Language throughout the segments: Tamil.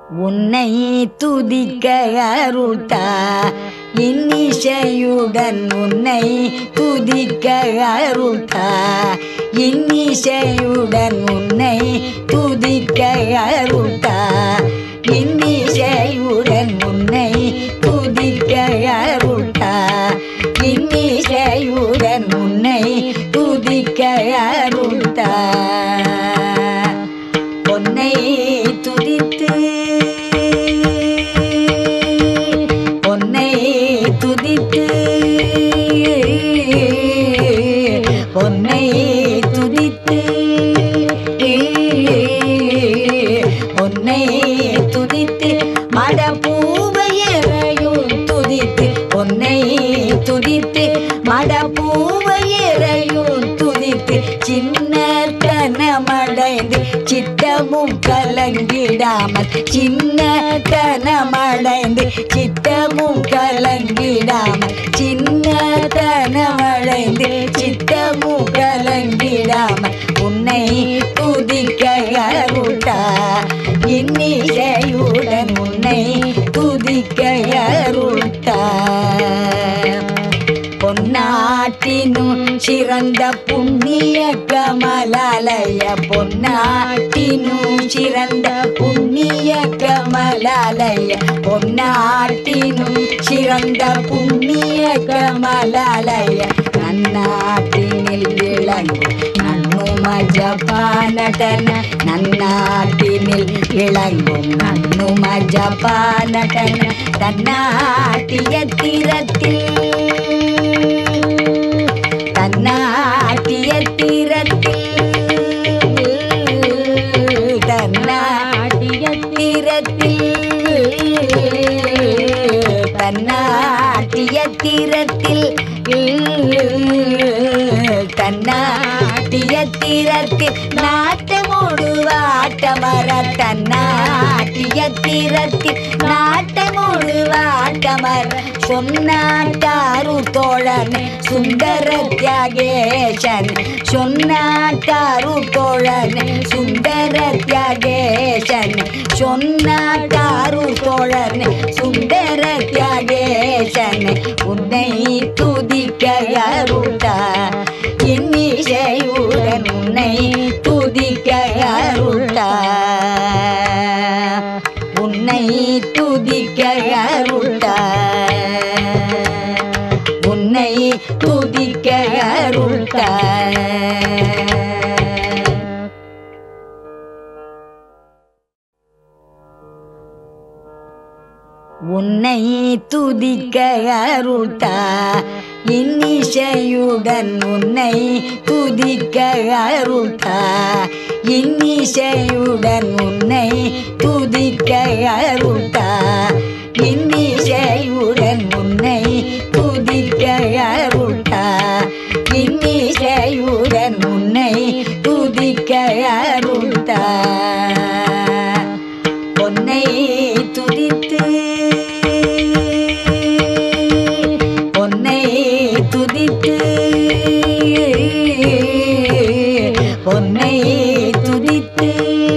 உன்னை துதிக்க அருள்தா இன்னிசையுடன் உன்னை துதிக்க அருள்தா இன்னிசையுடன் உன்னை துதிக்க அருள்தா இன்னிசையுடன் உன்னை துதிக்க அருள்தா இன்னிசையுடன் உன்னை துதிக்க அருள்தா பொன்னை துதித்து பொன்னை துதித்து பொன்னை துதித்து பொன்னை துதித்து மட பூவையரையும் துதித்து பொன்னை துதித்து மட பூவையரையும் துதித்து சின்ன தனமடைந்து சித்தமும் கலங்கிடாமல் சின்ன தனமடைந்து சித்தமும் கலங்கிடாமல் சின்ன தனமடைந்து சித்தமும் கலங்கிடாமல் உன்னை துதிக்க அருட்டா இன்னிசையுடன் உன்னை துதிக்க அருட்டா பொன்னாட்டினும் சிறந்த புண்ணிய கமலாலய பொன்னாட்டினும் சிறந்த புண்ணிய கமலாலய பொன்னாட்டினும் சிறந்த புண்ணிய கமலாலய நன்னாட்டினில் விளங்கும் நன்னும ஜபானடன நன்னாட்டினில் விளங்கும் நன்னும ஜபானடன தன்னாட்டிய திறத்தில் தன்னாட்டிய திறத்தில் தன்னாட்டிய திறத்தில் தன்னாட்டிய திறத்தில் தன்னாட்டிய திறத்தில் நாட்டமோடு வாட்டமர தன்னாட்டிய திறத்தில் நாட்டமோடு வாட்டமர சொன்னாட்டாரு தோழன் சுந்தர தியாகேசன் சொன்னாட்டாரு தோழன் சுந்தர தியாகேசன் சொன்னாட்டாரு தோழன் சுந்தர தியாகேசன் உன்னை துதிக்க அருட்டா இன்னிசையுடன் உன்னை துதிக்க அருட்டா உன்னை துதிக்க அருட்டா உன்னை துதிக்க அருள்தா உன்னை துதிக்க அருள்தா இன்னிசையுடன் உன்னை துதிக்க அருள்தா இன்னிசையுடன் உன்னை துதிக்க அருள்தா இன்னிசையுடன் உன்னை துதிக்க அருள்தா இன்னிசையுடன் உன்னை துதிக்க அருள்தா பொன்னை துதித்து பொன்னை துதித்து பொன்னை துதித்து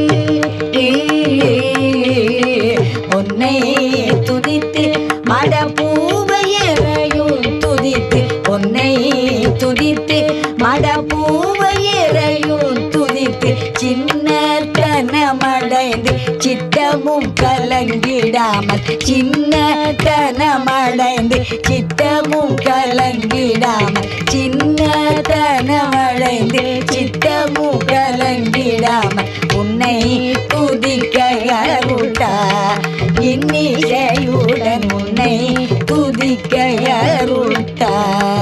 பொன்னை துதித்து மட பூவையரையும் துதித்து பொன்னை துதித்து மட பூவையரையும் துதித்து சின்ன தனமடைந்து சித்தமும் கலங்கிடாமல் சின்ன தனமடைந்து சித்தமும் கலங்கிடாமல் சின்ன தனமடைந்து சித்தமும் கலங்கிடாமல் உன்னை துதிக்க அருட்டா இன்னிசையுடன் உன்னை துதிக்க அருட்டா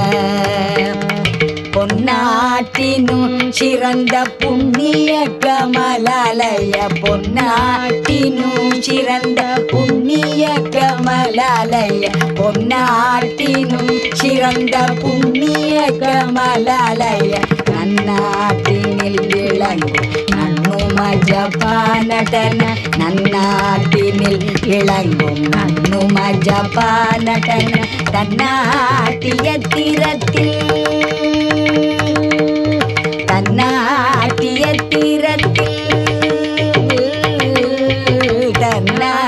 பொன்னாட்டினும் சிறந்த புண்ணிய கமலாலய பொன்னாட்டினும் சிறந்த புண்ணிய கமலாலய பொன்னாட்டினும் சிறந்த புண்ணிய கமலாலய நன்னாட்டினில் விளங்கும் நன்னும ஜபானடன நன்னாட்டினில் விளங்கும் நன்னும ஜபானடன தன்னாட்டிய திறத்தில் தன்னாட்டிய திறத்தில் தன்னா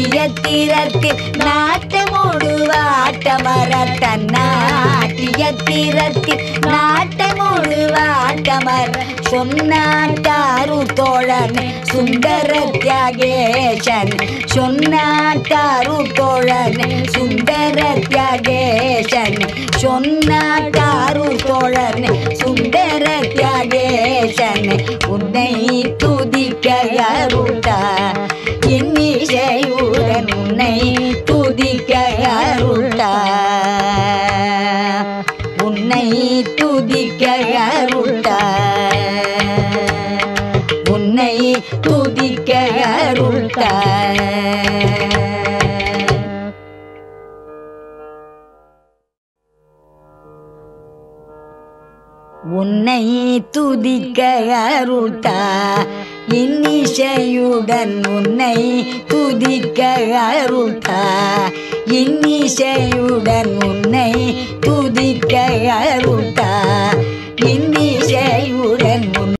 தன்னாட்டியத்திரத்தில் நாட்டமோடு வாட்டமர தன்னாட்டியத்திரத்தில் நாட்டமோடு வாட்டமர சொன்னாட்டாரு தோழன் சுந்தர தியாகேசன் சொன்னாட்டாரு தோழன் சுந்தர தியாகேசன் சொன்னாட்டாரு தோழன் சுந்தர தியாகேசன் உன்னை துதிக்க அருட்டா இன்னிசையுடன் உன்னை துதிக்க அருட்டா உன்னை துதிக்க அருட்டா உன்னை துதிக்க அருள்தா உன்னை துதிக்க அருள்தா இன்னிசையுடன் உன்னை துதிக்க அருள்தா இன்னிசையுடன் உன்னை துதிக்க அருள்தா